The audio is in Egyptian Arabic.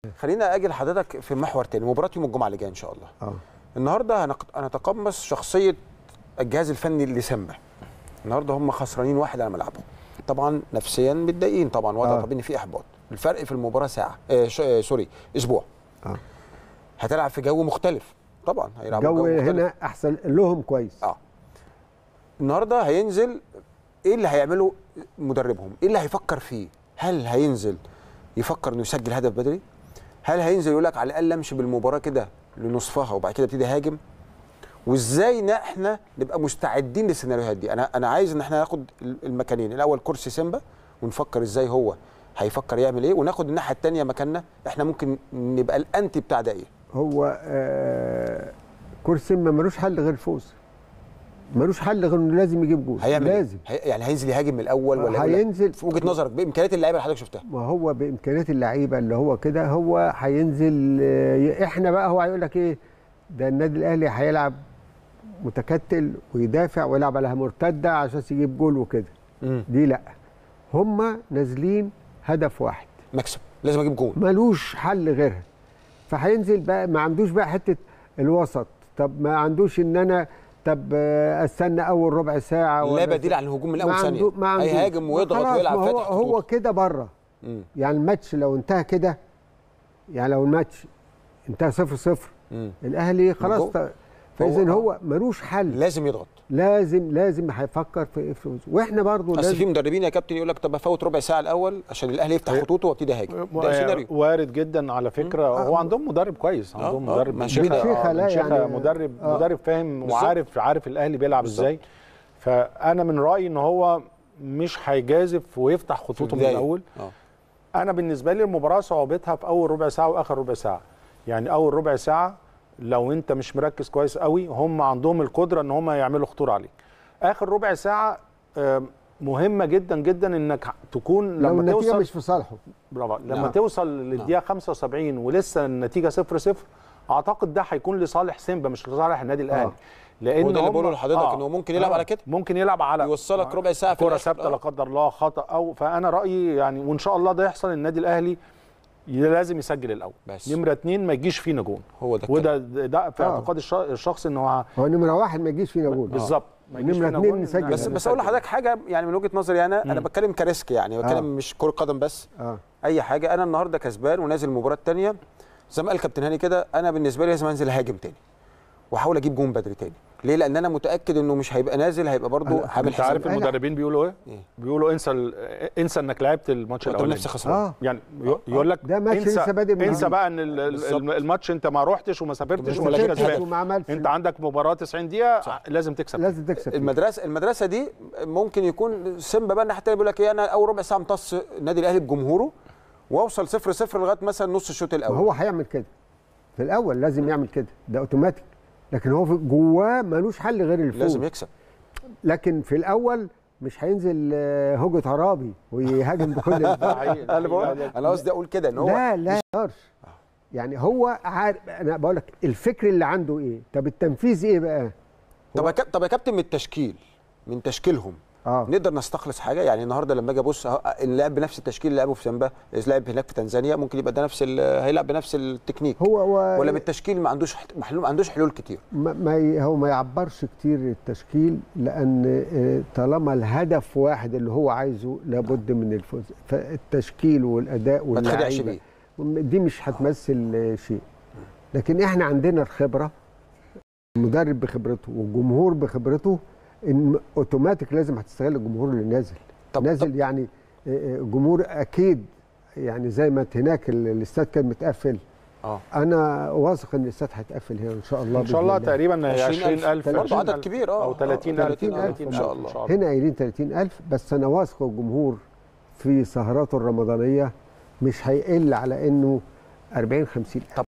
خلينا اجي لحضرتك في محور تاني مباراه يوم الجمعه اللي جايه ان شاء الله اه النهارده هنق- هنتقمص شخصيه الجهاز الفني لسيمبا النهارده هم خسرانين واحد على ملعبهم طبعا نفسيا متضايقين طبعا واضح آه. طبيعي ان في احباط الفرق في المباراه ساعه آه ش... آه سوري اسبوع اه هتلعب في جو مختلف طبعا هيلعبوا الجو في جو مختلف هنا احسن لهم كويس اه النهارده هينزل ايه اللي هيعمله مدربهم؟ ايه اللي هيفكر فيه؟ هل هينزل يفكر انه يسجل هدف بدري؟ هل هينزل يقول لك على الاقل امشي بالمباراه كده لنصفها وبعد كده ابتدي اهاجم؟ وازاي ان احنا نبقى مستعدين للسيناريوهات دي؟ انا انا عايز ان احنا ناخد المكانين، الاول كرسي سيمبا ونفكر ازاي هو هيفكر يعمل ايه وناخد الناحيه الثانيه مكاننا احنا ممكن نبقى الانتي بتاع ده ايه؟ هو آه كرسي ما ملوش حل غير الفوز ملوش حل غير انه لازم يجيب جول هيعمل لازم إيه؟ هي يعني هينزل يهاجم من الاول ولا ولا هينزل في وجهه نظرك بامكانيات اللعيبه اللي حضرتك شفتها ما هو بامكانيات اللعيبه اللي هو كده هو هينزل آه، احنا بقى هو هيقول لك ايه ده النادي الاهلي هيلعب متكتل ويدافع ويلعب على مرتده عشان يجيب جول وكده امم دي لا هم نازلين هدف واحد مكسب لازم اجيب جون ملوش حل غيرها فهينزل بقى ما عندوش بقى حته الوسط طب ما عندوش ان انا طب آه، استنى اول ربع ساعه لا ولا بديل عن الهجوم من اول ما ثانيه عنده- ما عندوش. هيهاجم ويضغط خلاص، ويلعب ما هو فاتح هو خطوط. كده بره مم. يعني الماتش لو انتهى كده يعني لو الماتش انتهى صفر صفر مم. الاهلي خلاص جول. ط- فاذا هو- هو ملوش حل لازم يضغط لازم لازم هيفكر في في واحنا برضو اصل لازم في مدربين يا كابتن يقول لك طب افوت ربع ساعه الاول عشان الاهلي يفتح خطوطه وابتدي اهاجم ده سيناريو وارد جدا على فكره هو عندهم مدرب كويس عندهم آه، مدرب منشيخة. منشيخة، آه، لا منشيخة يعني- مدرب آه. مدرب فاهم بالظبط. وعارف عارف الاهلي بيلعب بالظبط. ازاي فانا من رايي ان هو مش هيجازف ويفتح خطوطه من البداية. الاول اه انا بالنسبه لي المباراه صعوبتها في اول ربع ساعه واخر ربع ساعه يعني اول ربع ساعه لو انت مش مركز كويس قوي هم عندهم القدره ان هم يعملوا خطوره عليك اخر ربع ساعه آم، مهمه جدا جدا انك تكون لو لما النتيجه توصل مش في صالحه برافو لما نعم. توصل للدقيقه 75 ولسه النتيجه 0 0 اعتقد ده هيكون لصالح سيمبا مش لصالح النادي الاهلي لان هو ده اللي هم- بقوله لحضرتك إنه ممكن يلعب على كده. ممكن يلعب على يوصلك ربع ساعه في كره الآخر. ثابته آه. لا قدر الله خطا او فانا رايي يعني وان شاء الله ده يحصل النادي الاهلي لازم يسجل الاول بس. نمره اتنين ما يجيش فينا جون هو ده وده ده في آه. اعتقاد الش- الشخص ان هو هو نمره واحد ما يجيش فينا جول بالظبط ما يجيش نمرة فينا اتنين جون، نسجل. نعم، بس بس اقول نسجل. لحضرتك حاجه يعني من وجهه نظري انا انا بتكلم كريسك يعني بتكلم آه. مش كره قدم بس اه اي حاجه انا النهارده كسبان ونازل المباراه الثانيه زي ما قال كابتن هاني كده انا بالنسبه لي لازم انزل هاجم تاني واحاول اجيب جون بدري تاني ليه لان انا متاكد انه مش هيبقى نازل هيبقى برضه أنا- عامل انت عارف حساب المدربين بيقولوا ايه؟ إيه؟ بيقولوا انسى ال- انسى انك لعبت الماتش قدام الاولاني نفسي خسران اه يعني ي- يقول لك ده ماتش انسى لسه بادئ من انسى جديد. بقى ان ال- ال- بالظبط. الماتش انت ما روحتش وما سافرتش وما ولا لعبتش كسبان وما عملتش انت عندك مباراه 90 دقيقه لازم تكسب لازم تكسب فيه. المدرسه المدرسه دي ممكن يكون سيمبا بقى الناحيه الثانيه بيقول لك ايه انا اول ربع ساعه امتص النادي الاهلي بجمهوره واوصل صفر صفر لغايه مثلا نص الشوط ما الاول هو هيعمل كده في الاول لازم يعمل كده ده اوتوماتيك لكن هو في- جواه ملوش حل غير الفوز لازم يكسب لكن في الاول مش هينزل آه، هوجة عرابي ويهاجم بكل ده الدفاع. حقيقي، ده انا بقول حقيقي. انا قصدي اقول كده ان هو لا لا يقدرش يعني هو عارف انا بقول لك الفكر اللي عنده ايه طب التنفيذ ايه بقى طب يا كاب- طب يا كابتن من التشكيل من تشكيلهم اه نقدر نستخلص حاجه يعني النهارده لما اجي ابص أهو اللعب بنفس التشكيل اللي لعبه في سيمبا لعب هناك في تنزانيا ممكن يبقى ده نفس ال- هيلعب بنفس التكنيك هو هو ولا بالتشكيل ما عندوش محلول ما عندوش حلول كتير ما ما ي- هو ما يعبرش كتير التشكيل لان آه، طالما الهدف واحد اللي هو عايزه لابد من الفوز فالتشكيل والاداء ما تخدعش واللعيبه بيه دي مش هتمثل آه، شيء لكن احنا عندنا الخبره المدرب بخبرته والجمهور بخبرته ان اوتوماتيك لازم هتستغل الجمهور اللي نازل طب- نازل يعني آه، آه، جمهور اكيد يعني زي ما هناك ال- الاستاد كان متقفل اه انا واثق ان الاستاد هيتقفل هنا ان شاء الله ان شاء الله بإذن الله. تقريبا 20,000 20000 برضه عدد كبير اه او 30000 30000 ان شاء الله هنا قايلين 30000 بس انا واثق الجمهور في سهراته الرمضانيه مش هيقل على انه 40 50 طب